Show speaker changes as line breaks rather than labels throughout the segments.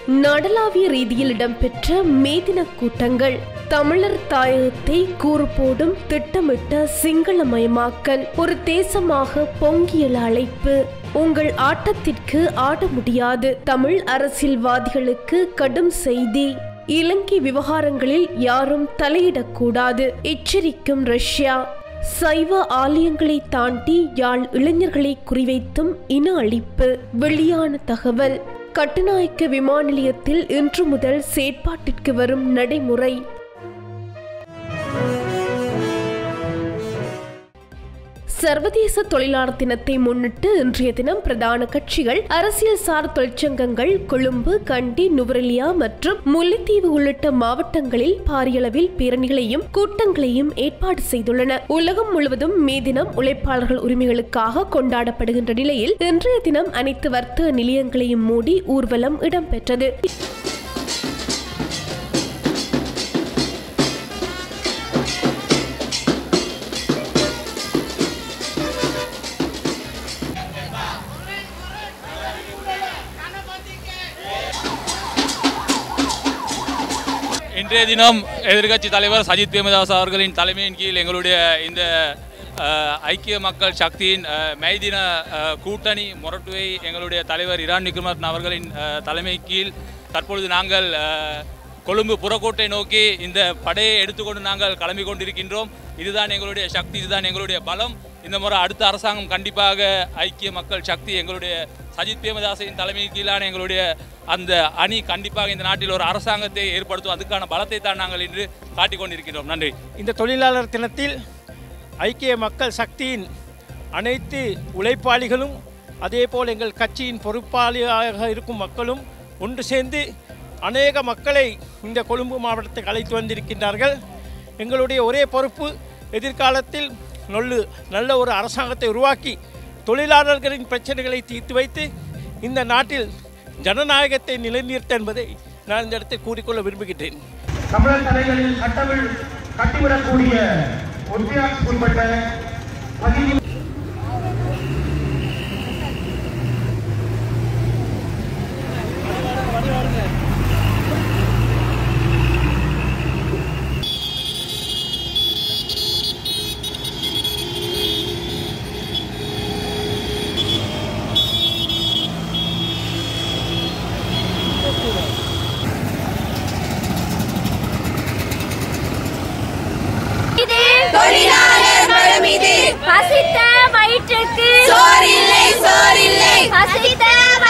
நாடளாவிய ரீதியில் இடம்பெற்ற மேதின கூட்டங்கள் தமிழர் தாயகத்தை கூறுபோடும் திட்டமிட்ட சிங்களமயமாக்கல் ஒரு தேசமாக பொங்கியல் அழைப்பு உங்கள் ஆட்டத்திற்கு ஆட முடியாது தமிழ் அரசியல்வாதிகளுக்கு கடும் செய்தி இலங்கை விவகாரங்களில் யாரும் தலையிடக்கூடாது எச்சரிக்கும் ரஷ்யா சைவ ஆலயங்களை தாண்டி யாழ் இளைஞர்களை குறிவைத்தும் இன அழிப்பு வெளியான தகவல் கட்டுநாயக்க விமான நிலையத்தில் இன்று முதல் செயற்பாட்டிற்கு வரும் நடைமுறை சர்வதேச தொழிலாளர் தினத்தை முன்னிட்டு இன்றைய தினம் பிரதான கட்சிகள் அரசியல் சார் தொழிற்சங்கங்கள் கொழும்பு கண்டி நுவரெலியா மற்றும் முல்லைத்தீவு உள்ளிட்ட மாவட்டங்களில் பாரியளவில் பேரணிகளையும் கூட்டங்களையும் ஏற்பாடு செய்துள்ளன உலகம் முழுவதும் மே தினம் உழைப்பாளர்கள் உரிமைகளுக்காக கொண்டாடப்படுகின்ற நிலையில் இன்றைய தினம் அனைத்து வர்த்தக நிலையங்களையும் மூடி ஊர்வலம் இடம்பெற்றது
இன்றைய தினம் எதிர்க்கட்சி தலைவர் சஜித் பிரேமதாஸ் அவர்களின் தலைமையின் கீழ் எங்களுடைய இந்த அஹ், ஐக்கிய மக்கள் சக்தியின் அஹ், மை தின அஹ், கூட்டணி முரட்டுவை எங்களுடைய தலைவர் இரான் நிக்குமரன் அவர்களின் அஹ், தலைமை கீழ் தற்பொழுது நாங்கள் அஹ், கொழும்பு புறக்கோட்டை நோக்கி இந்த படையை எடுத்துக்கொண்டு நாங்கள் கிளம்பி கொண்டிருக்கின்றோம் இதுதான் எங்களுடைய சக்தி இதுதான் எங்களுடைய பலம் இந்த முறை அடுத்த அரசாங்கம் கண்டிப்பாக ஐக்கிய மக்கள் சக்தி எங்களுடைய சஜித் பிரேமதாசின் தலைமையின் கீழான எங்களுடைய அந்த அணி கண்டிப்பாக இந்த நாட்டில் ஒரு அரசாங்கத்தை ஏற்படுத்தும் அதுக்கான பலத்தை தான் நாங்கள் இன்று காட்டிக் கொண்டிருக்கிறோம் நன்றி
இந்த தொழிலாளர் தினத்தில் ஐக்கிய மக்கள் சக்தியின் அனைத்து உழைப்பாளிகளும் அதேபோல் எங்கள் கட்சியின் பொறுப்பாளியாக இருக்கும் மக்களும் ஒன்று சேர்ந்து அநேக மக்களை இந்த கொழும்பு மாவட்டத்துக்கு அழைத்து வந்திருக்கின்றார்கள் எங்களுடைய ஒரே பொறுப்பு எதிர்காலத்தில் நல்ல நல்ல ஒரு அரசாங்கத்தை உருவாக்கி தொழிலாளர்களின் பிரச்சனைகளை தீர்த்து வைத்து இந்த நாட்டில் ஜனநாயகத்தை நிலைநிறுத்த என்பதை நான் இந்த இடத்தில் கூறிக்கொள்ள விரும்புகின்றேன்
தமிழர் தலைகளில் சட்டங்கள் கட்டிவிடக்கூடிய ஒற்றையாட்சிக்குட்பட்ட பதிவு
இது தொழிலாளர் பலம் இது பசித்த வயிற்றுக்கு சோறு இல்லை சோறு இல்லை பசித்த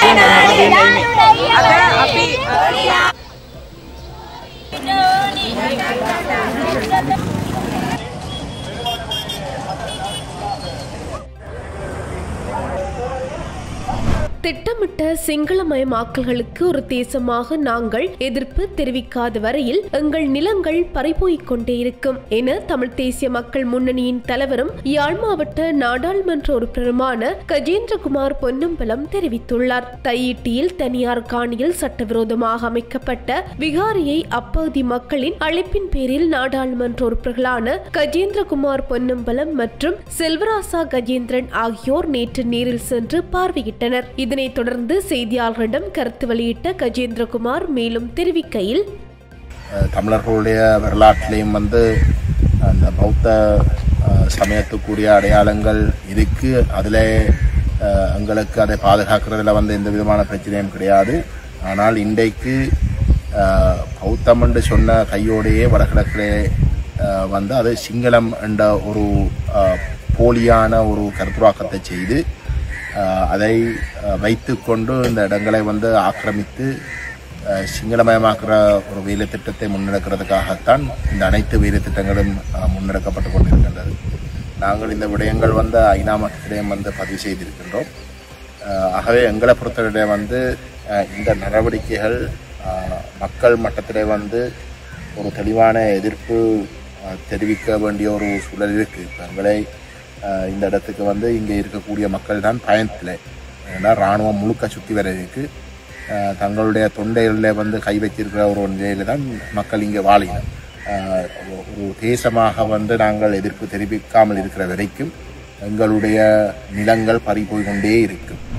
திட்டமிட்ட சிங்களமயமாக்கல்களுக்கு ஒரு தேசமாக நாங்கள் எதிர்ப்பு தெரிவிக்காத வரையில் எங்கள் நிலங்கள் பறிபோய்க் கொண்டே இருக்கும் என தமிழ் தேசிய மக்கள் முன்னணியின் தலைவரும் யாழ் மாவட்ட நாடாளுமன்ற உறுப்பினருமான கஜேந்திரகுமார் பொன்னம்பலம் தெரிவித்துள்ளார் தையிட்டியில் தனியார் காணியில் சட்டவிரோதமாக அமைக்கப்பட்ட விகாரியை அப்பகுதி மக்களின் அழைப்பின் பேரில் நாடாளுமன்ற உறுப்பினர்களான கஜேந்திரகுமார் பொன்னம்பலம் மற்றும் செல்வராசா கஜேந்திரன் ஆகியோர் நேற்று நேரில் சென்று பார்வையிட்டனர் இதனைத் தொடர்ந்து செய்தியாளர்களிடம் கருத்து வெளியிட்ட கஜேந்திரகுமார் மேலும் தெரிவிக்கையில்
அஹ் தமிழர்களுடைய வரலாற்றிலையும் வந்து அந்த பௌத்த அஹ், சமயத்துக்குரிய அடையாளங்கள் இருக்கு அதில் எங்களுக்கு அதை பாதுகாக்கிறதுல வந்து எந்த விதமான பிரச்சனையும் கிடையாது ஆனால் இன்றைக்கு அஹ், பௌத்தம் என்று சொன்ன கையோடையே வடகிழக்கிலே அஹ், வந்து அது சிங்களம் என்ற ஒரு அஹ், போலியான ஒரு கருத்துருவாக்கத்தை செய்து அஹ், அதை அஹ், வைத்துக்கொண்டு இந்த இடங்களை வந்து ஆக்கிரமித்து அஹ், சிங்களமயமாக்குற ஒரு வேலை திட்டத்தை முன்னெடுக்கிறதுக்காகத்தான் இந்த அனைத்து வேலை திட்டங்களும் அஹ், முன்னெடுக்கப்பட்டு கொண்டிருக்கின்றது நாங்கள் இந்த விடயங்கள் வந்து ஐநா மட்டத்திலையும் வந்து பதிவு செய்திருக்கின்றோம் அஹ், ஆகவே எங்களை பொறுத்தவரை வந்து அஹ், இந்த நடவடிக்கைகள் அஹ், மக்கள் மட்டத்திலே வந்து ஒரு தெளிவான எதிர்ப்பு அஹ், தெரிவிக்க வேண்டிய ஒரு சூழல் இருக்குது இப்போ எங்களை அஹ், இந்த இடத்துக்கு வந்து இங்கே இருக்கக்கூடிய மக்கள் தான் பயத்தில் ஏன்னா இராணுவம் முழுக்க சுற்றி வர இருக்கு அஹ், தங்களுடைய தொண்டைகளில் வந்து கை வச்சிருக்கிற ஒரு நிலையில தான் மக்கள் இங்கே வாழினர் அஹ், ஒரு- ஒரு தேசமாக வந்து நாங்கள் எதிர்ப்பு தெரிவிக்காமல் இருக்கிற வரைக்கும் எங்களுடைய நிலங்கள் பறி போய் கொண்டே இருக்கும்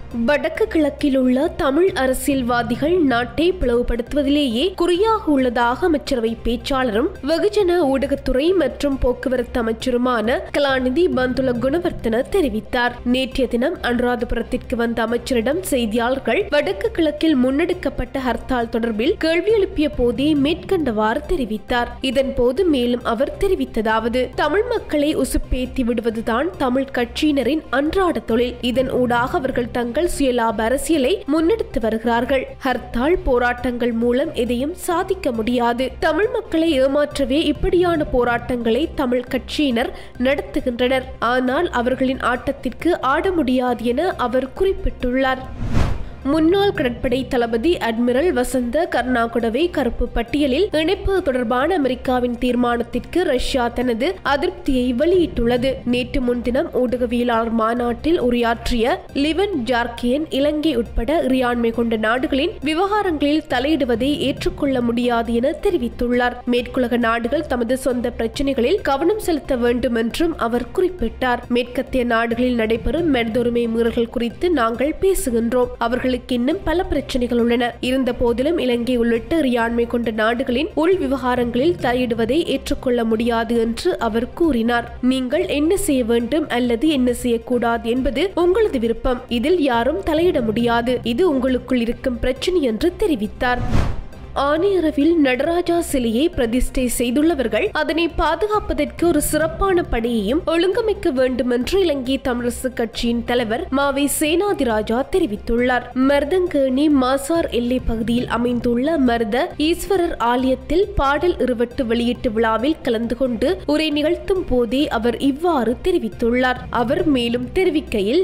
வடக்கு கிழக்கில் உள்ள தமிழ் அரசியல்வாதிகள் நாட்டை பிளவுபடுத்துவதிலேயே குறியாக உள்ளதாக அமைச்சரவை பேச்சாளரும் வெகுஜன ஊடகத்துறை மற்றும் போக்குவரத்து அமைச்சருமான கலாநிதி பந்துல குணவர்த்தன தெரிவித்தார் நேற்றைய தினம் அனுராதபுரத்திற்கு வந்த அமைச்சரிடம் செய்தியாளர்கள் வடக்கு கிழக்கில் முன்னெடுக்கப்பட்ட ஹர்த்தால் தொடர்பில் கேள்வி எழுப்பிய போதே மேற்கண்டவாறு தெரிவித்தார் இதன் போது மேலும் அவர் தெரிவித்ததாவது தமிழ் மக்களை உசுப்பேத்தி விடுவதுதான் தமிழ் கட்சியினரின் அன்றாட தொழில் இதன் ஊடாக அவர்கள் தங்கள் சுயலாப அரசியலை முன்னெடுத்து வருகிறார்கள் ஹர்த்தால் போராட்டங்கள் மூலம் எதையும் சாதிக்க முடியாது தமிழ் மக்களை ஏமாற்றவே இப்படியான போராட்டங்களை தமிழ் கட்சியினர் நடத்துகின்றனர் ஆனால் அவர்களின் ஆட்டத்திற்கு ஆட முடியாது என அவர் குறிப்பிட்டுள்ளார் முன்னாள் கடற்படை தளபதி அட்மிரல் வசந்த கர்நாகுடவை கருப்பு பட்டியலில் இணைப்பது தொடர்பான அமெரிக்காவின் தீர்மானத்திற்கு ரஷ்யா தனது அதிருப்தியை வெளியிட்டுள்ளது நேற்று முன்தினம் ஊடகவியலாளர் மாநாட்டில் உரையாற்றிய லிவன் ஜார்கியன் இலங்கை உட்பட இறையாண்மை கொண்ட நாடுகளின் விவகாரங்களில் தலையிடுவதை ஏற்றுக்கொள்ள முடியாது என தெரிவித்துள்ளார் மேற்குலக நாடுகள் தமது சொந்த பிரச்சினைகளில் கவனம் செலுத்த வேண்டும் என்றும் அவர் குறிப்பிட்டார் மேற்கத்திய நாடுகளில் நடைபெறும் மனிதுரிமை மீறல்கள் குறித்து நாங்கள் பேசுகின்றோம் அவர்களுக்கு இன்னும் பல பிரச்சனைகள் உள்ளன இருந்த போதிலும் இலங்கை உள்ளிட்ட இறையாண்மை கொண்ட நாடுகளின் உள் விவகாரங்களில் தலையிடுவதை ஏற்றுக்கொள்ள முடியாது என்று அவர் கூறினார் நீங்கள் என்ன செய்ய வேண்டும் அல்லது என்ன செய்யக்கூடாது என்பது உங்களது விருப்பம் இதில் யாரும் தலையிட முடியாது இது உங்களுக்குள் இருக்கும் பிரச்சனை என்று தெரிவித்தார் ஆணையரவில் நடராஜா சிலையை பிரதிஷ்டை செய்துள்ளவர்கள் அதனை பாதுகாப்பதற்கு ஒரு சிறப்பான படையையும் ஒழுங்கமைக்க வேண்டும் என்று இலங்கை தமிழரசு கட்சியின் தலைவர் மாவை சேனாதிராஜா தெரிவித்துள்ளார் மருதங்கேணி மாசார் எல்லை பகுதியில் அமைந்துள்ள மருத ஈஸ்வரர் ஆலயத்தில் பாடல் இருவட்டு வெளியீட்டு விழாவில் கலந்து கொண்டு உரை நிகழ்த்தும் போதே அவர் இவ்வாறு தெரிவித்துள்ளார் அவர் மேலும் தெரிவிக்கையில்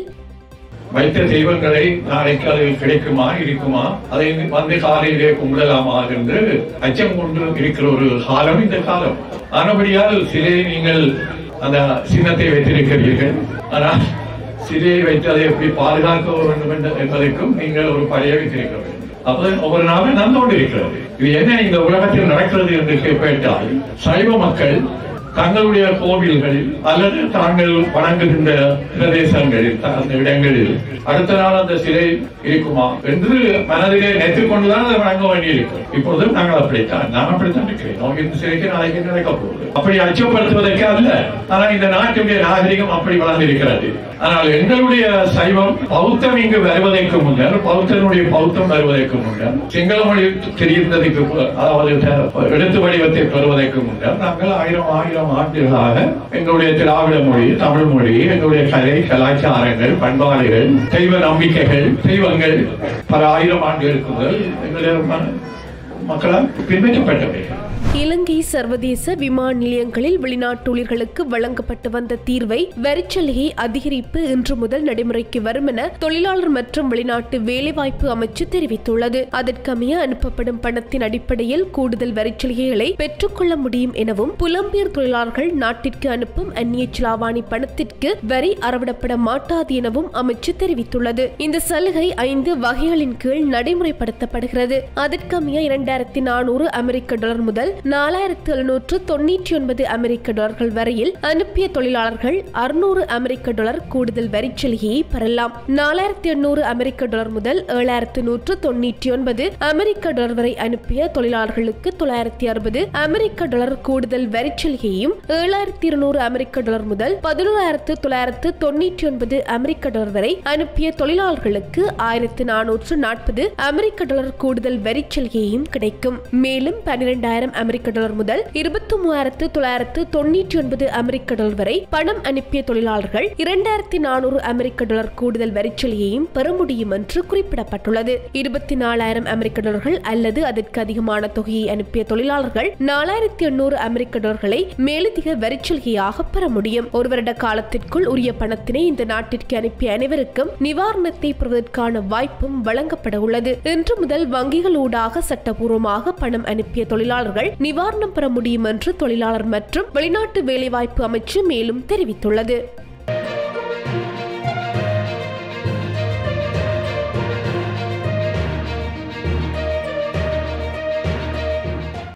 வைத்த தெய்வங்களை நாளைக்கு அது கிடைக்குமா இருக்குமா அதை வந்து காலையிலே கும்பிடலாமா என்று அச்சம் கொண்டு இருக்கிற ஒரு காலம் இந்த காலம் ஆனபடியால் சிலையை நீங்கள் அந்த சின்னத்தை வைத்திருக்கிறீர்கள் ஆனால் சிலையை வைத்து அதை எப்படி பாதுகாக்க வேண்டும் என்ற- என்பதற்கும் நீங்கள் ஒரு படையை வைத்திருக்க வேண்டும் அப்போ ஒவ்வொரு நாளும் நடந்து கொண்டிருக்கிறது இது என்ன இந்த உலகத்தில் நடக்கிறது என்று கேட்டால் சைவ மக்கள் தங்களுடைய கோவில்களில் அல்லது தாங்கள் வணங்குகின்ற பிரதேசங்களில் அந்த இடங்களில் அடுத்த நாள் அந்த சிலை இருக்குமா என்று மனதிலே நினைத்துக் கொண்டுதான் அதை வணங்க வேண்டியிருக்கும் இப்பொழுது நாங்கள் அப்படித்தான் நான் அப்படித்தான் இருக்கிறேன் நோய் இந்த சிலைக்கு நாளைக்கு நடக்க போகுது அப்படி அச்சப்படுத்துவதற்கு அல்ல ஆனால் இந்த நாட்டுடைய நாகரிகம் அப்படி வளர்ந்திருக்கிறது ஆனால் எங்களுடைய சைவம் பௌத்தம் இங்கு வருவதற்கு முன்னர் பௌத்தனுடைய பௌத்தம் வருவதற்கு முன்னர் சிங்கள மொழி தெரிந்ததுக்கு பு- அதாவது த- எழுத்து வடிவத்தை பெறுவதற்கு முன்னர் நாங்கள் ஆயிரம் ஆயிரம் ஆண்டுகளாக எங்களுடைய திராவிட மொழி தமிழ் மொழி எங்களுடைய கலை கலாச்சாரங்கள் பண்பாடுகள் தெய்வ நம்பிக்கைகள் தெய்வங்கள் பல ஆயிரம் ஆண்டுகளுக்கு முதல் எங்களுடைய ம- மக்களால் பின்பற்றப்பட்டவைகள்
இலங்கை சர்வதேச விமான நிலையங்களில் வெளிநாட்டூழியர்களுக்கு வழங்கப்பட்டு வந்த தீர்வை வரிச்சலுகை அதிகரிப்பு இன்று முதல் நடைமுறைக்கு வரும் என தொழிலாளர் மற்றும் வெளிநாட்டு வேலைவாய்ப்பு அமைச்சு தெரிவித்துள்ளது அதற்கமைய அனுப்பப்படும் பணத்தின் அடிப்படையில் கூடுதல் வரிச்சலுகைகளை பெற்றுக்கொள்ள முடியும் எனவும் புலம்பெயர் தொழிலாளர்கள் நாட்டிற்கு அனுப்பும் அந்நிய செலாவணி பணத்திற்கு வரி அறவிடப்பட மாட்டாது எனவும் அமைச்சு தெரிவித்துள்ளது இந்த சலுகை ஐந்து வகைகளின் கீழ் நடைமுறைப்படுத்தப்படுகிறது அதற்கமைய இரண்டாயிரத்தி நானூறு அமெரிக்க டாலர் முதல் நாலாயிரத்து எழுநூற்று தொன்னூற்றி ஒன்பது அமெரிக்க டாலர்கள் வரையில் அனுப்பிய தொழிலாளர்கள் அறுநூறு அமெரிக்க டாலர் கூடுதல் வரிச்சலுகையை பெறலாம் நாலாயிரத்தி எண்ணூறு அமெரிக்க டாலர் முதல் ஏழாயிரத்து நூற்று தொன்னூற்றி ஒன்பது அமெரிக்க டாலர் வரை அனுப்பிய தொழிலாளர்களுக்கு தொள்ளாயிரத்தி அறுபது அமெரிக்க டாலர் கூடுதல் வரிச்சலுகையும் ஏழாயிரத்தி இருநூறு அமெரிக்க டாலர் முதல் பதினோராயிரத்து தொள்ளாயிரத்து தொன்னூற்றி ஒன்பது அமெரிக்க டாலர் வரை அனுப்பிய தொழிலாளர்களுக்கு ஆயிரத்து நானூற்று நாற்பது அமெரிக்க டாலர் கூடுதல் வரிச்சலுகையும் கிடைக்கும் மேலும் பன்னிரெண்டாயிரம் அமெரிக்க டாலர் முதல் இருபத்தி மூவாயிரத்து தொள்ளாயிரத்து தொன்னூற்றி ஒன்பது அமெரிக்க டாலர் வரை பணம் அனுப்பிய தொழிலாளர்கள் இரண்டாயிரத்தி நானூறு அமெரிக்க டாலர் கூடுதல் வரிச்சலுகையையும் பெற முடியும் என்று குறிப்பிடப்பட்டுள்ளது இருபத்தி நாலாயிரம் அமெரிக்க டாலர்கள் அல்லது அதற்கு அதிகமான தொகையை அனுப்பிய தொழிலாளர்கள் நாலாயிரத்தி எண்ணூறு அமெரிக்க டாலர்களை மேலதிக வரிச்சலுகையாக பெற முடியும் ஒரு வருட காலத்திற்குள் உரிய பணத்தினை இந்த நாட்டிற்கு அனுப்பிய அனைவருக்கும் நிவாரணத்தை பெறுவதற்கான வாய்ப்பும் வழங்கப்பட உள்ளது இன்று முதல் வங்கிகள் ஊடாக சட்டபூர்வமாக பணம் அனுப்பிய தொழிலாளர்கள் நிவாரணம் பெற முடியும் என்று தொழிலாளர் மற்றும் வெளிநாட்டு வேலைவாய்ப்பு அமைச்சு மேலும் தெரிவித்துள்ளது